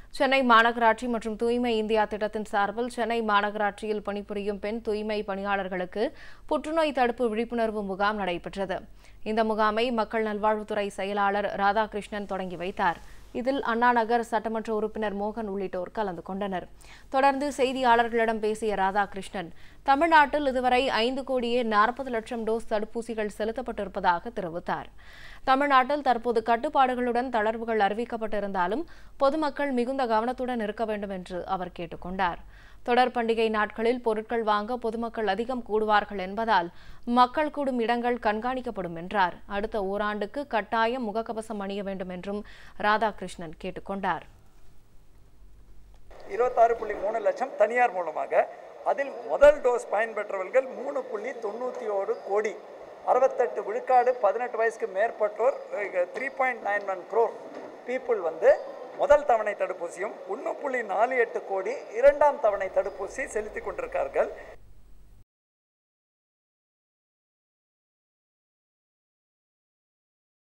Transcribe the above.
சென்னை மாநகராட்சி மற்றும் தூய்மை இந்தியா திட்டத்தின் சார்பில் சென்னை மாநகராட்சியில் பணிபுரியும் பெண் தூய்மை பணியாளர்களுக்கு புற்றுநோய் தடுப்பு விழிப்புணர்வு முகாம் நடைபெற்றது இந்த முகாமை மக்கள் நல்வாழ்வுத்துறை செயலாளர் ராதாகிருஷ்ணன் தொடங்கி வைத்தார் இதில் அண்ணாநகர் சட்டமன்ற உறுப்பினர் மோகன் உள்ளிட்டோர் கலந்து கொண்டனர் தொடர்ந்து செய்தியாளர்களிடம் பேசிய ராதாகிருஷ்ணன் தமிழ்நாட்டில் இதுவரை ஐந்து கோடியே நாற்பது லட்சம் டோஸ் தடுப்பூசிகள் செலுத்தப்பட்டிருப்பதாக தெரிவித்தார் தமிழ்நாட்டில் தற்போது கட்டுப்பாடுகளுடன் தளர்வுகள் அறிவிக்கப்பட்டிருந்தாலும் பொதுமக்கள் மிகுந்த கவனத்துடன் இருக்க வேண்டும் என்று அவர் கேட்டுக்கொண்டார் தொடர் பண்டிகை நாட்களில் பொருட்கள் வாங்க பொதுமக்கள் அதிகம் கூடுவார்கள் என்பதால் மக்கள் கூடும் இடங்கள் கண்காணிக்கப்படும் என்றார் அடுத்த ஓராண்டுக்கு கட்டாயம் முகக்கவசம் அணிய வேண்டும் என்றும் ராதாகிருஷ்ணன் கேட்டுக்கொண்டார் இருபத்தாறு புள்ளி மூணு லட்சம் தனியார் மூலமாக அதில் முதல் டோஸ் பயன்பெற்றவர்கள் மூணு புள்ளி தொண்ணூற்றி ஒரு கோடி அறுபத்தெட்டு விழுக்காடு பதினெட்டு வயசுக்கு மேற்பட்டோர் three point nine one crore people வந்து முதல் தவணை தடுப்பூசியும் ஒன்று புள்ளி நாலு எட்டு கோடி இரண்டாம் தவணை தடுப்பூசி செலுத்தி கொண்டிருக்கார்கள்